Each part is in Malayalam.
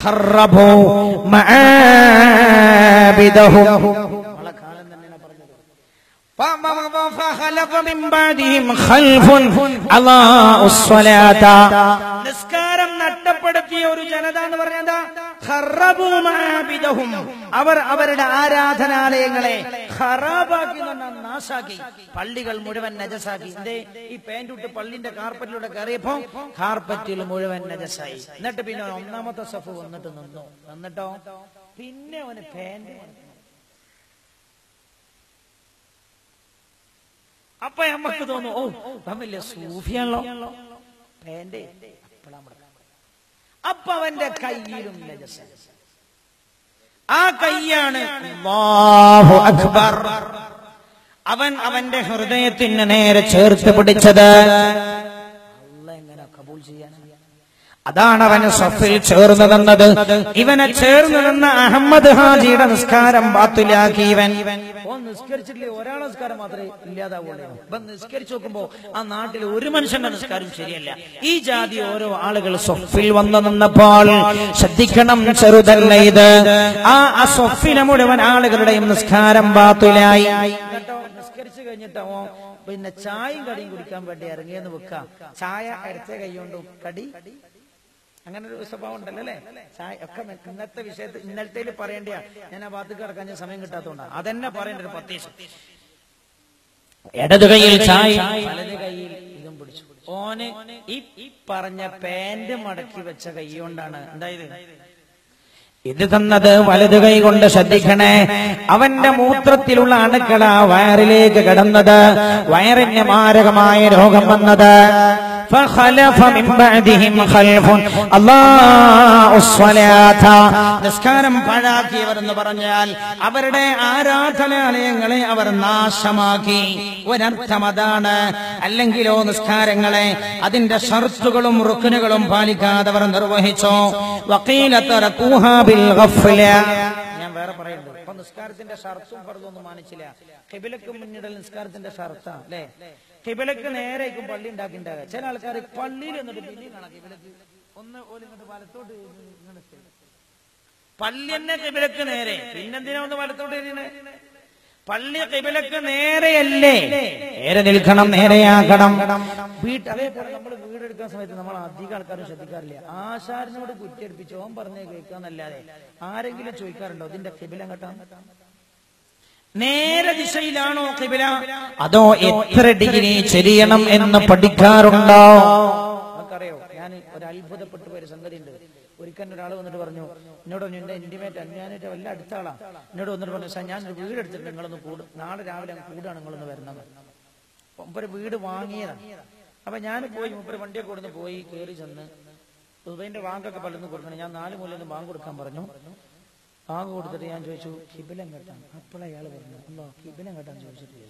خربوا معابدهم فخلف من بعدهم خلف أضاعوا الصلاة നിസ്കാരം നഷ്ടപ്പെടുത്തിയ ഒരു ജനത എന്ന് പറഞ്ഞാ ഖറബു മആബിദഹും അവർ അവരുടെ ആരാധനാലയങ്ങളെ ഖറാബാക്കി എന്ന് പറഞ്ഞാൽ നാശാക്കി പള്ളികൾ മുഴുവൻ നജസാക്കി എന്തേ ഈ പാന്റ് ഇട്ട് പള്ളിന്റെ കാർപ്പറ്റിലൂടെ കയറിയപ്പോ കാർപ്പറ്റിൽ മുഴുവൻ നജസായി എന്നിട്ട് പിന്നെ അവൻ ഒന്നാമത്തെ സഫ് വന്നിട്ട് നിന്നു എന്നിട്ടോ പിന്നെ അവന് പാന്റ് അപ്പൊ നമുക്ക് തോന്നും ഓ അവൻ വലിയ സൂഫിയാണല്ലോ പാന്റ് അപ്പളാ മുടക്കാൻ അപ്പൊ അവന്റെ കയ്യിലും നജസ ആ കൈയാണ് അല്ലാഹു അക്ബർ അവൻ അവന്റെ ഹൃദയത്തിന് നേരെ ചേർത്ത് പിടിച്ചത് അല്ല എങ്ങനെ കബൂൽ ചെയ്യാൻ അതാണ് അവന് സഫിൽ ചേർന്ന് തന്നത് ഇവനെ ചേർന്ന് നിന്ന അഹമ്മദ് ഹാജിയുടെ നിസ്കാരം ബാത്തുലാക്കി ഇവൻ ഓ നിസ്കരിച്ചിട്ടില്ലേ ഒരാളെ നിസ്കാരം മാത്രമേ ഇല്ലാതാവുള്ളൂ ഇപ്പൊ നിസ്കരിച്ചു നോക്കുമ്പോ ആ നാട്ടിൽ ഒരു മനുഷ്യന്റെ നിസ്കാരം ശരിയല്ല ഈ ജാതി ഓരോ ആളുകൾ സൊഫിൽ വന്നു നിന്നപ്പോൾ ശ്രദ്ധിക്കണം ചെറുതല്ല ഇത് ആ ആ സൊഫിലെ മുഴുവൻ ആളുകളുടെയും നിസ്കാരം ബാത്തുലായി കേട്ടോ നിസ്കരിച്ചു കഴിഞ്ഞിട്ടോ പിന്നെ ചായയും കടിയും കുടിക്കാൻ വേണ്ടി ഇറങ്ങിയെന്ന് വെക്കാം ചായ അടുത്ത കൈകൊണ്ടും കടി അങ്ങനെ ഒരു സ്വഭാവം ഉണ്ടല്ലോ അല്ലേ ചായ ഒക്കെ ന- ഇന്നത്തെ വിഷയത്തിൽ ഇന്നലത്തേല് പറയേണ്ടിയാ ഞാൻ ആ ഭാഗത്ത് കിടക്കാൻ ഞാൻ സമയം കിട്ടാത്തതുകൊണ്ടാണ് അതന്നെ പറയേണ്ട ഒരു പ്രത്യേകം ഇടത് കൈയിൽ ചായ വലത് കൈയിൽ ഇതും പിടിച്ചു ഓന് ഈ ഈ പറഞ്ഞ പാന്റ് മടക്കി വെച്ച കൈ കൊണ്ടാണ് എന്തായത് ഇത് തന്നത് വലത് കൈ കൊണ്ട് ശ്രദ്ധിക്കണേ അവന്റെ മൂത്രത്തിലുള്ള അണുക്കള വയറിലേക്ക് കടന്നത് വയറിന് മാരകമായ രോഗം വന്നത് فخلف من بعدهم خلف അല്ലാഹു الصلاة നിസ്കാരം പാഴാക്കിയവർ എന്ന് പറഞ്ഞാൽ അവരുടെ ആരാധനാലയങ്ങളെ അവർ നാശമാക്കി ഒരർത്ഥം അതാണ് അല്ലെങ്കിലോ നിസ്കാരങ്ങളെ അതിന്റെ ഷർത്തുകളും റുക്കനുകളും പാലിക്കാതെ അവർ നിർവഹിച്ചു വക്കീല തറക്കൂഹാ ബിൽ ഗഫ്ല ഞാൻ വേറെ പറയുന്നത് ഇപ്പൊ നിസ്കാരത്തിന്റെ ഷർത്തും ഫർദൊന്നും മാനിച്ചില്ല കിബിലക്ക് മുന്നിടൽ നിസ്കാരത്തിന്റെ ഷർത്താ അല്ലെ കിബിലക്ക് നേരേക്കും പള്ളി ഉണ്ടാക്കിണ്ടാകുക ചില ആൾക്കാർ പള്ളിയിൽ എന്നിട്ട് പിന്നെ കാണാം കിബിലക്ക് ഒന്ന് ഓല് ഇങ്ങോട്ട് വലത്തോട്ട് ഇങ്ങനെ നിൽക്കും. പള്ളി തന്നെ കിബിലക്ക് നേരെ പിന്നെന്തിനാ ഒന്ന് വലത്തോട്ട് എഴുതിനെ പള്ളി കിബിലക്ക് നേരെയല്ലേ നേരെ നിൽക്കണം നേരെയാക്കണം വീട്ട് അതേപോലെ നമ്മൾ വീടെടുക്കുന്ന സമയത്ത് നമ്മൾ അധികം ആൾക്കാരും ശ്രദ്ധിക്കാറില്ല ആശാരനോട് കുറ്റിയടിപ്പിച്ച് ഓൻ പറഞ്ഞേ കേൾക്കാന്നല്ലാതെ ആരെങ്കിലും ചോദിക്കാറുണ്ടോ ഇതിന്റെ കിബിലം കേട്ടാ നേരെ ദിശയിലാണോ കിബില അതോ എത്ര ഡിഗ്രി ചെരിയണം എന്ന് പഠിക്കാറുണ്ടോ നമുക്കറിയോ ഞാൻ ഒരു അത്ഭുതപ്പെട്ടു പോയ ഒരു സംഗതി ഉണ്ട് ഒരിക്കൽ ഒരാൾ വന്നിട്ട് പറഞ്ഞു എന്നോട് പറഞ്ഞു എന്റെ ഇന്റിമേറ്റ് ഞാനായിട്ട് വല്ല അടുത്ത ആളാ എന്നോട് വന്നിട്ട് പറഞ്ഞു സാർ ഞാൻ ഒരു വീട് എടുത്തിട്ട് നിങ്ങളൊന്ന് കൂടും നാളെ രാവിലെ അങ്ങ് കൂടാണ് നിങ്ങളൊന്ന് വരുന്നത് മുമ്പൊരു വീട് വാങ്ങിയതാണ് അപ്പൊ ഞാൻ പോയി മുമ്പൊരു വണ്ടിയൊക്കെ കൊടുന്ന് പോയി കയറി ചെന്ന് ദുബൈന്റെ വാങ്കൊക്കെ പലർന്ന് കൊടുക്കണം ഞാൻ നാല് മൂലൊന്ന് ബാങ്ക് കൊടുക്കാൻ പറഞ്ഞു ബാങ്ക് കൊടുത്തിട്ട് ഞാൻ ചോദിച്ചു കിബിലം കേട്ടാൻ അപ്പോഴാ അയാൾ പറഞ്ഞു അല്ലോ കിബിലം കേട്ടാൻ ചോദിച്ചിട്ടില്ല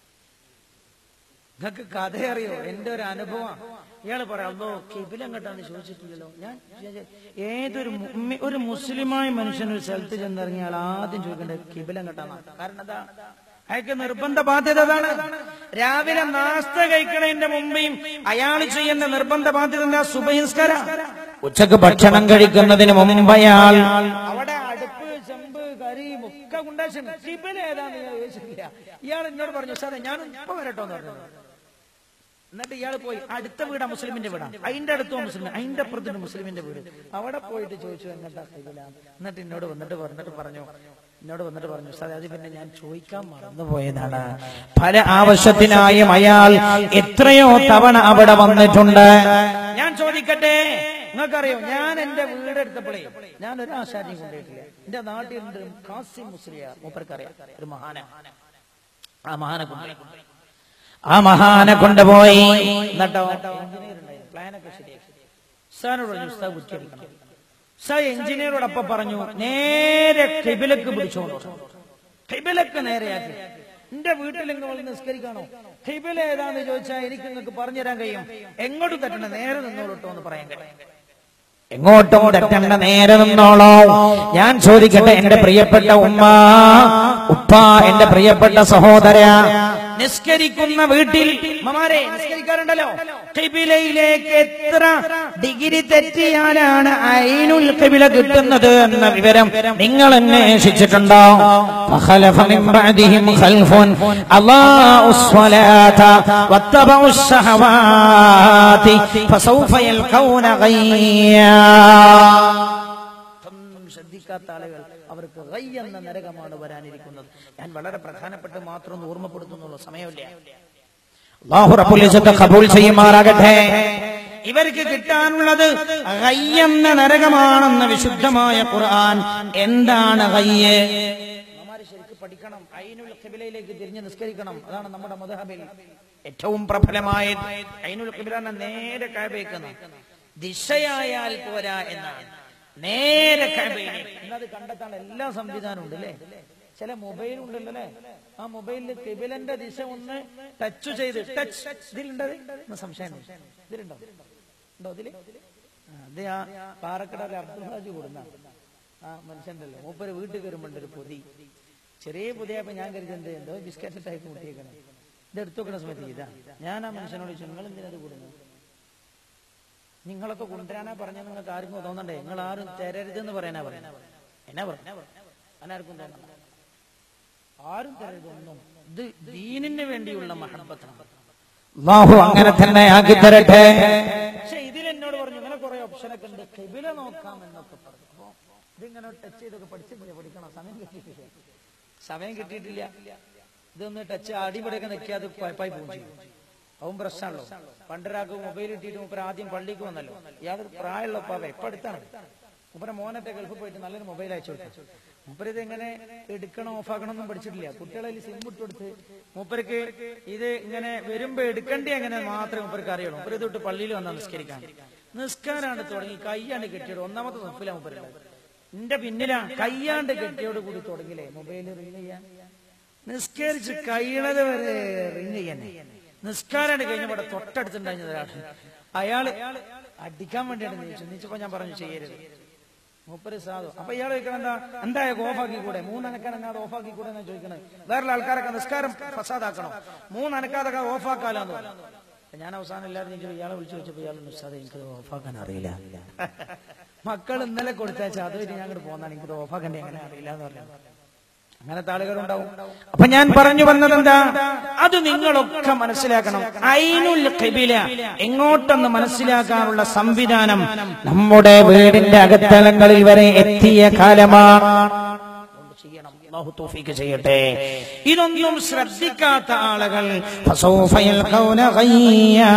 നിങ്ങൾക്ക് കഥ അറിയോ എന്റെ ഒരു അനുഭവം ഇയാള് പറയാം അല്ലോ കിബിലം കേട്ടാന്ന് ചോദിച്ചിട്ടില്ലല്ലോ ഞാൻ വിചാരിച്ചു, ഏതൊരു മുഅ്മി- ഒരു മുസ്ലിമായ മനുഷ്യൻ ഒരു സ്ഥലത്ത് ചെന്നിറങ്ങിയാൽ ആദ്യം ചോദിക്കേണ്ടത് കിബിലം കേട്ടാന്നാണ് കാരണം എന്താ അയാൾക്ക് നിർബന്ധ ബാധ്യത അതാണ് രാവിലെ നാസ്ത കഴിക്കണതിന്റെ മുമ്പേയും അയാൾ ചെയ്യുന്ന നിർബന്ധ ബാധ്യത എന്താ സുബഹിസ്കര ഉച്ചക്ക് ഭക്ഷണം കഴിക്കുന്നതിന് മുമ്പ് അയാൾ അവിടെ അടുപ്പ് ചെമ്പ് കരി ഒക്കെ ഉണ്ടാച്ചു കിബില ഏതാന്ന് ഞാൻ ചോദിച്ചിട്ടില്ല ഇയാൾ എന്നോട് പറഞ്ഞു സാറേ ഞാൻ ഇപ്പൊ വരട്ടോ എന്ന് പറഞ്ഞു എന്നിട്ട് ഇയാൾ പോയി അടുത്ത വീടാ മുസ്ലിമിന്റെ വീടാ അതിന്റെ അടുത്തോ മുസ്ലിം അതിന്റെ അപ്പുറത്തുണ്ട് മുസ്ലിമിന്റെ വീട് അവിടെ പോയിട്ട് ചോദിച്ചു എങ്ങോട്ടാ കൈവില എന്നിട്ട് എന്നോട് വന്നിട്ട് പറഞ്ഞിട്ട് പറഞ്ഞു എന്നോട് വന്നിട്ട് പറഞ്ഞു സാറേ അത് പിന്നെ ഞാൻ ചോദിക്കാൻ മറന്നുപോയതാണ് പല ആവശ്യത്തിനായും അയാൾ എത്രയോ തവണ അവിടെ വന്നിട്ടുണ്ട് ഞാൻ ചോദിക്കട്ടെ നിങ്ങൾക്കറിയോ ഞാൻ എന്റെ വീടെടുത്തപ്പോഴേ ഞാൻ ഒരു ആശാരിയും കൊണ്ടുപോയിട്ടില്ല എന്റെ നാട്ടിലുണ്ട് കാസിം മുസ്ലിയാർ മൂപ്പർക്കറിയാം ഒരു മഹാന ആ മഹാനെ കൊണ്ടുപോയി ആ മഹാനെ കൊണ്ടുപോയി എന്നിട്ടോ എഞ്ചിനീയർ ഉണ്ടായിരുന്നു പ്ലാനൊക്കെ ശരിയാക്കി സാറിനോട് പറഞ്ഞു ഉസ്താദ് കുറ്റിയടിക്കണം സാർ എഞ്ചിനീയറോട് അപ്പൊ പറഞ്ഞു നേരെ കിബിലക്ക് പിടിച്ചോളൂ കിബിലക്ക് നേരെയാക്കി എന്റെ വീട്ടിൽ നിങ്ങൾ നിസ്കരിക്കാണോ കിബില ഏതാന്ന് ചോദിച്ചാൽ എനിക്ക് നിങ്ങൾക്ക് പറഞ്ഞുതരാൻ കഴിയും എങ്ങോട്ടും തട്ടണ നേരെ നിന്നോളൂട്ടോ എന്ന് പറയാൻ കഴിയും എങ്ങോട്ടും തെറ്റണ്ട നേരെ നിന്നോളോ ഞാൻ ചോദിക്കട്ടെ എന്റെ പ്രിയപ്പെട്ട ഉമ്മ ഉപ്പ എന്റെ പ്രിയപ്പെട്ട സഹോദര നിസ്കരിക്കുന്ന വീട്ടിൽ മമാരെ നിസ്കരിക്കാറുണ്ടല്ലോ കിബിലയിലേക്ക് എത്ര ഡിഗ്രി തെറ്റിയാലാണ് ഐനുൽ കിബില കിട്ടുന്നത് എന്ന വിവരം നിങ്ങൾ അന്വേഷിച്ചിട്ടുണ്ടോ فخلف من بعدهم خلف أضاعوا الصلاة واتبعوا الشهوات فسوف يلقون غيا ഒന്നും ശ്രദ്ധിക്കാത്ത ആളുകൾ അവർക്ക് ഗൈ എന്ന നരകമാണ് വരാനിരിക്കുന്നത് ഞാൻ വളരെ പ്രധാനപ്പെട്ട് മാത്രം ഒന്ന് ഓർമ്മപ്പെടുത്തുന്നുള്ളൂ സമയമില്ല അല്ലാഹു റബ്ബുൽ ഇസ്സത്ത് കബൂൽ ചെയ്യുമാറാകട്ടെ ഇവർക്ക് കിട്ടാനുള്ളത് ഗൈ എന്ന നരകമാണെന്ന് വിശുദ്ധമായ ഖുർആൻ എന്താണ് ഗയ്യ് നമ്മാര് ശരിക്കും പഠിക്കണം ഐനുൽ ഖിബിലയിലേക്ക് തിരിഞ്ഞ് നിസ്കരിക്കണം അതാണ് നമ്മുടെ മദ്ഹബിൽ ഏറ്റവും പ്രബലമായ ഐനുൽ ഖിബില എന്ന നേരെ കഅബയ്ക്കുന്നു ദിശയായാൽ പോരാ എന്നാണ് നേരെ കഅബയിലേക്ക് ഇന്നത് കണ്ടെത്താൻ എല്ലാ സംവിധാനവും ഉണ്ട് അല്ലേ ചില മൊബൈൽ ഉണ്ടല്ലോ അല്ലേ ആ മൊബൈലിൽ കിബിലന്റെ ദിശ ഒന്ന് ടച്ച് ചെയ്ത് ടച്ച് ഇതിലുണ്ടത് എന്ന് സംശയം ഇതിലുണ്ടോ ഉണ്ടോ ഇതില് ആ, ഇത് ആ പാറക്കടയിലെ അബ്ദുൽ ഹാജി കൊടുന്ന ആ മനുഷ്യണ്ടല്ലോ മൂപ്പര് വീട്ടിൽ കയറുമ്പോണ്ട് ഒരു പൊതി ചെറിയ പൊതിയപ്പോ ഞാൻ കരുതുന്നത് എന്തോ ബിസ്ക്കറ്റ് ടൈപ്പ് മുട്ടിയേക്കണം ഇത് എടുത്തു വെക്കുന്ന സമയത്ത് ഇതാ ഞാൻ ആ മനുഷ്യനോട് ചോദിച്ചു നിങ്ങൾ എന്തിനത് കൂടുന്നു നിങ്ങളൊക്കെ കൊണ്ടുവരാനാ പറഞ്ഞ നിങ്ങൾക്ക് ആർക്കും തോന്നണ്ടേ നിങ്ങൾ ആരും തരരുതെന്ന് പറയാനാ പറഞ്ഞ എന്നാ പറഞ്ഞ അനാർക്കും തോന്നണ്ട ആരും തരരുതൊന്നും ഇത് ദീനിന് വേണ്ടിയുള്ള മഹബത്താണ് അള്ളാഹു അങ്ങനെ തന്നെ ആക്കി തരട്ടെ പക്ഷെ ഇതിൽ എന്നോട് പറഞ്ഞു ഇങ്ങനെ കുറെ ഓപ്ഷനൊക്കെ ഉണ്ട് കെബില നോക്കാം എന്നൊക്കെ പറഞ്ഞു അപ്പൊ ഇതിങ്ങനെ ടച്ച് ചെയ്തൊക്കെ പഠിച്ചിട്ടില്ല പഠിക്കണം സമയം കിട്ടിയിട്ടില്ല സമയം കിട്ടിയിട്ടില്ല ഇതൊന്ന് ടച്ച് അടിപൊളിയൊക്കെ നിൽക്കുക അത് കുഴപ്പമായി പോകും ചെയ്യും അവൻ പ്രശ്നമാണല്ലോ പണ്ടൊരാൾക്ക് മൊബൈൽ കിട്ടിയിട്ട് മൂപ്പര് ആദ്യം പള്ളിക്ക് വന്നല്ലോ ഇയാളൊരു പ്രായമുള്ള ഉപ്പാവ ഇപ്പൊ അടുത്താണ് മൂപ്പരെ മോനത്തെ ഗൾഫിൽ പോയിട്ട് നല്ലൊരു മൊബൈൽ അയച്ചു കൊടുത്തു മൂപ്പര് ഇത് എങ്ങനെ എടുക്കണം ഓഫാക്കണം ഒന്നും പഠിച്ചിട്ടില്ല കുട്ടികളെ സിം ഇട്ട് കൊടുത്ത് മൂപ്പർക്ക് ഇത് ഇങ്ങനെ വരുമ്പോ എടുക്കണ്ടേ എങ്ങനെ മാത്രമേ മൂപ്പർക്ക് അറിയുള്ളൂ മൂപ്പര് തൊട്ട് പള്ളിയിൽ വന്നാൽ നിസ്കരിക്കാൻ നിസ്കാരാണ് തുടങ്ങി കയ്യാണ് കെട്ടിയത് ഒന്നാമത്തെ നിപ്പില മൂപ്പരുണ്ട് എന്റെ പിന്നിലാ കയ്യാണ്ട് കെട്ടിയോട് കൂടി തുടങ്ങില്ലേ മൊബൈൽ റിങ് ചെയ്യാൻ നിസ്കരിച്ച് കഴിയണത് വരെ റിങ് ചെയ്യാൻ നിസ്കാരാണ് കഴിഞ്ഞപ്പോൾ തൊട്ടടുത്തുണ്ടായിരുന്നത് ഒരാള് അയാള് അടിക്കാൻ വേണ്ടിയാണ് നീച്ചു നീച്ചപ്പോ ഞാൻ പറഞ്ഞു ചെയ്യരുത് മൂപ്പര് സാധു അപ്പൊ ഇയാൾ ചോദിക്കണം എന്താ എന്താ ഓഫാക്കി കൂടെ മൂന്നനക്കാൻ അത് ഓഫാക്കി കൂടെ എന്നാ ചോദിക്കണത് വേറെ ആൾക്കാരൊക്കെ നിസ്കാരം ഫസാദാക്കണോ മൂന്നനക്കാതൊക്കെ ഓഫാക്കാലെന്ന് പറഞ്ഞു അപ്പൊ ഞാൻ അവസാനം എല്ലാവരും ചോദിച്ചു ഇയാളെ വിളിച്ചു വെച്ചപ്പോ ഇയാൾ നിസ്സാദ് എനിക്കത് ഓഫാക്കാൻ അറിയില്ല മക്കൾ ഇന്നലെ കൊടുത്തയച്ച അതുവരെ ഞാൻ അങ്ങോട്ട് പോന്നാണ് എനിക്കത് ഓഫാക്കണ്ടേ അങ്ങനെ അറിയില്ല എന്ന് പറഞ്ഞു അങ്ങനത്തെ ആളുകളുണ്ടാവും അപ്പൊ ഞാൻ പറഞ്ഞു വന്നത് എന്താ അത് നിങ്ങളൊക്കെ മനസ്സിലാക്കണം ഐനുൽ ഖിബില എങ്ങോട്ടെന്ന് മനസ്സിലാക്കാനുള്ള സംവിധാനം നമ്മുടെ വീടിന്റെ അകത്തളങ്ങളിൽ വരെ എത്തിയ കാലമാണ് ചെയ്യണം അല്ലാഹു തൗഫീഖ് ചെയ്യട്ടെ ഇതൊന്നും ശ്രദ്ധിക്കാത്ത ആളുകൾ فسوف يلقون غيا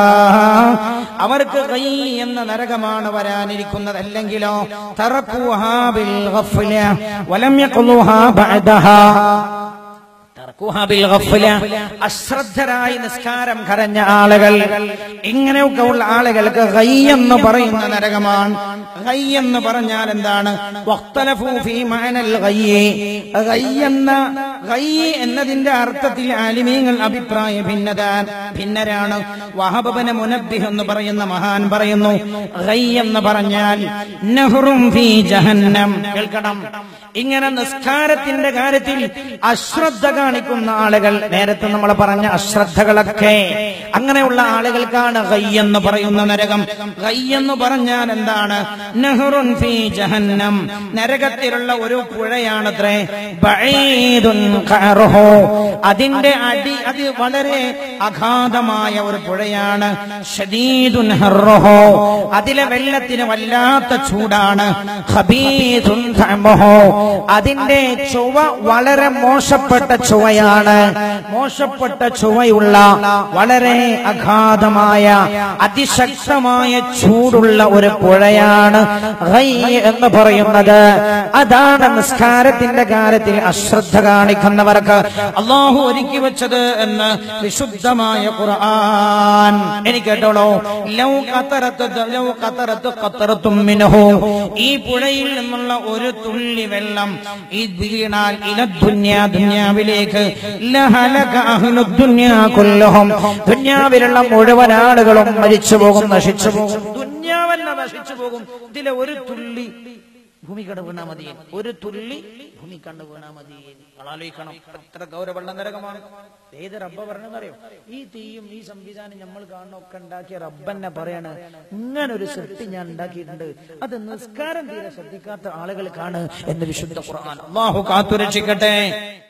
അവർക്ക് ഗൈ എന്ന നരകമാണ് വരാനിരിക്കുന്നത് അല്ലെങ്കിലോ തറക്കുഹാ ബിൽ ഗഫ്ല വലം യഖ്ലുഹാ ബഅദഹാ തർക്കുഹാ ബിൽ ഗഫ്ല. അശ്രദ്ധരായി നിസ്കാരം കരഞ്ഞ ആളുകൾ ഇങ്ങനെയൊക്കെ ഉള്ള ആളുകൾക്ക് ഗൈ എന്ന് പറയുന്ന നരകമാണ് ഗൈ എന്ന് പറഞ്ഞാൽ എന്താണ് വഖ്തലഫൂ ഫീ മഅനൽ ഗയ്യ് ഗൈ എന്ന ഗൈ എന്നതിന്റെ അർത്ഥത്തിൽ ആലിമീങ്ങൾ അഭിപ്രായ ഭിന്നത ഭിന്നരാണ് വഹബബന മുനബ്ബിഹ് എന്ന് പറയുന്ന മഹാൻ പറയുന്നു ഗൈ എന്ന് പറഞ്ഞാൽ നഹ്റും ഫീ ജഹന്നം കേൾക്കണം ഇങ്ങനെ നിസ്കാരത്തിന്റെ കാര്യത്തിൽ അശ്രദ്ധ കാണിക്കുന്ന ആളുകൾ നേരത്തെ നമ്മൾ പറഞ്ഞ അശ്രദ്ധകളൊക്കെ അങ്ങനെയുള്ള ആളുകൾക്കാണ് ഗൈ എന്ന് പറയുന്ന നരകം ഗൈ എന്ന് പറഞ്ഞാൽ എന്താണ് നെഹ്റുൻ ഫീ ജഹന്നം നരകത്തിലുള്ള ഒരു പുഴയാണത്രേ ബഈദുൻ ഖഅറുഹു. അതിന്റെ അടി അത് വളരെ അഗാധമായ ഒരു പുഴയാണ് ഷദീദുൻ ഹർറുഹു. അതിലെ വെള്ളത്തിന് വല്ലാത്ത ചൂടാണ് ഖബീദുൻ തഅമുഹു. അതിന്റെ ചുവ വളരെ മോശപ്പെട്ട ചുവയാണ് മോശപ്പെട്ട ചുവയുള്ള വളരെ അഗാധമായ അതിശക്തമായ ചൂടുള്ള ഒരു പുഴയാണ് ഖൈ എന്ന് പറയുന്നത് അതാണ് നിസ്കാരത്തിന്റെ കാര്യത്തിൽ അശ്രദ്ധ കാണിക്കുന്നവർക്ക് അള്ളാഹു ഒരുക്കി വെച്ചത് എന്ന് വിശുദ്ധമായ ഖുർആൻ എനിക്ക് കേട്ടോളൂ ലൗ ഖതറത്ത് ലൗ ഖതറത്ത് ഖതറത്തും മിൻഹു ഈ പുഴയിൽ നിന്നുള്ള ഒരു തുള്ളി വെള്ളം ഈ വീണാൽ ഇല ദുന്യാ ദുന്യാവിലേക്ക് ലഹലക അഹ്ലു ദുന്യാ കുല്ലഹും ദുന്യാവിലുള്ള മുഴുവൻ ആളുകളും മരിച്ചു പോകും നശിച്ചു പോകും ദുന്യാവെന്ന നശിച്ചു പോകും ഇതിലെ ഒരു തുള്ളി ഭൂമി കണ്ട് വീണാ മതി ഒരു തുള്ളി ഭൂമി കണ്ട് വീണാ മതി ആലോചിക്കണം എത്ര ഗൗരവമുള്ള നരകമാണ് ഏത് റബ്ബ പറഞ്ഞതറിയോ ഈ തീയും ഈ സംവിധാനം നമ്മൾ കാണുന്നൊക്കെ ഉണ്ടാക്കിയ റബ്ബന്നെ പറയാണ് ഇങ്ങനെ ഒരു സൃഷ്ടി ഞാൻ ഉണ്ടാക്കിയിട്ടുണ്ട് അത് നിസ്കാരം തീരെ ശ്രദ്ധിക്കാത്ത ആളുകൾക്കാണ് എന്ന് വിശുദ്ധ ഖുർആൻ അള്ളാഹു കാത്തുരക്ഷിക്കട്ടെ